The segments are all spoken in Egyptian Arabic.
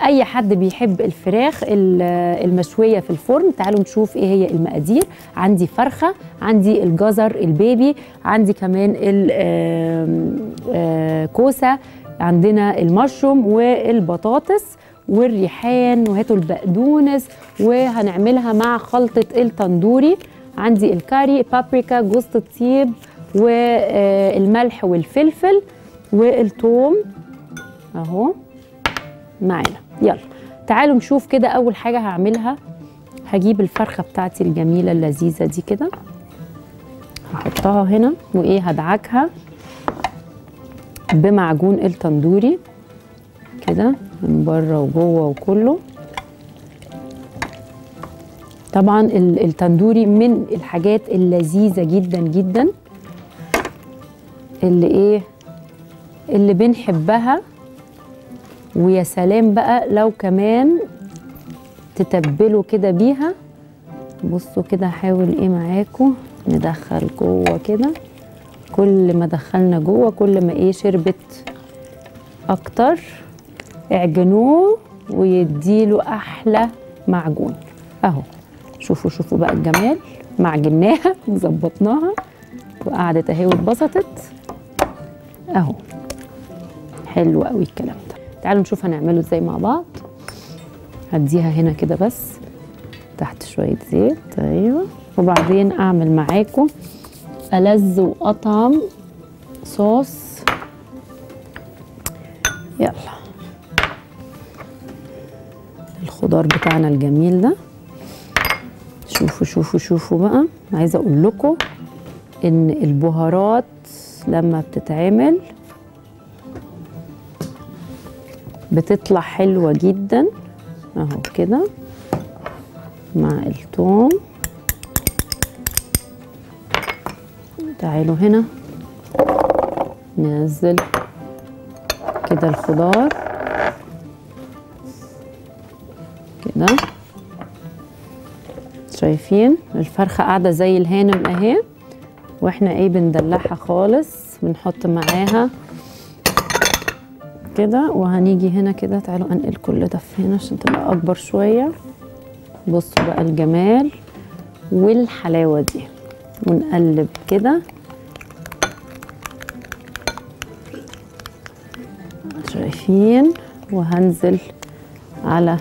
اي حد بيحب الفراخ ال- المشويه في الفرن تعالوا نشوف ايه هي المقادير عندي فرخه عندي الجزر البيبي عندي كمان الكوسه عندنا المشروم والبطاطس والريحان وهاتوا البقدونس وهنعملها مع خلطه التندوري عندي الكاري بابريكا جوز الطيب والملح والفلفل والثوم اهو معانا يلا تعالوا نشوف كده اول حاجه هعملها هجيب الفرخه بتاعتي الجميله اللذيذه دي كده هحطها هنا وايه هدعكها بمعجون التندوري كده من بره وجوه وكله طبعا ال- التندوري من الحاجات اللذيذه جدا جدا اللي ايه اللي بنحبها ويا سلام بقى لو كمان تتبلوا كده بيها بصوا كده هحاول ايه معاكم ندخل جوه كده كل ما دخلنا جوه كل ما ايه شربت اكتر اعجنوه ويديله احلى معجون اهو شوفوا شوفوا بقى الجمال معجناها وظبطناها وقعدت اهي واتبسطت اهو حلو قوي الكلام ده تعالوا نشوف هنعمله ازاي مع بعض هديها هنا كده بس تحت شويه زيت ايوه وبعدين اعمل معاكم ألذ وأطعم صوص يلا الخضار بتاعنا الجميل ده شوفوا شوفوا شوفوا بقى عايزه اقول لكم ان البهارات لما بتتعمل بتطلع حلوه جدا اهو كده مع الثوم تعالوا هنا ننزل كده الخضار كده شايفين الفرخة قاعدة زي الهانم اهي واحنا ايه بندلعها خالص بنحط معاها كده وهنيجي هنا كده تعالوا انقل كل ده في هنا عشان تبقى اكبر شوية بصوا بقى الجمال والحلاوة دي ونقلب كده شايفين وهنزل على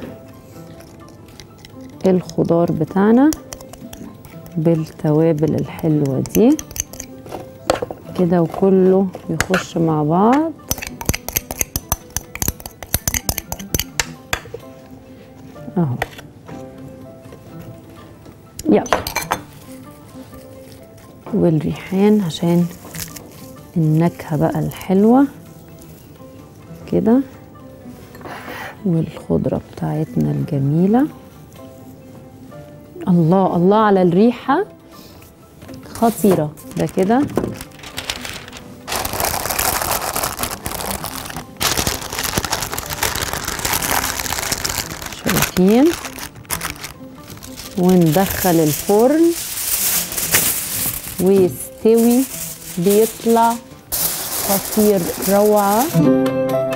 الخضار بتاعنا بالتوابل الحلوة دي كده وكله يخش مع بعض اهو يلا والريحان عشان النكهة بقى الحلوة كده والخضرة بتاعتنا الجميلة الله الله على الريحة خطيرة ده كده شايفين وندخل الفرن ويستوي بيطلع خطير روعة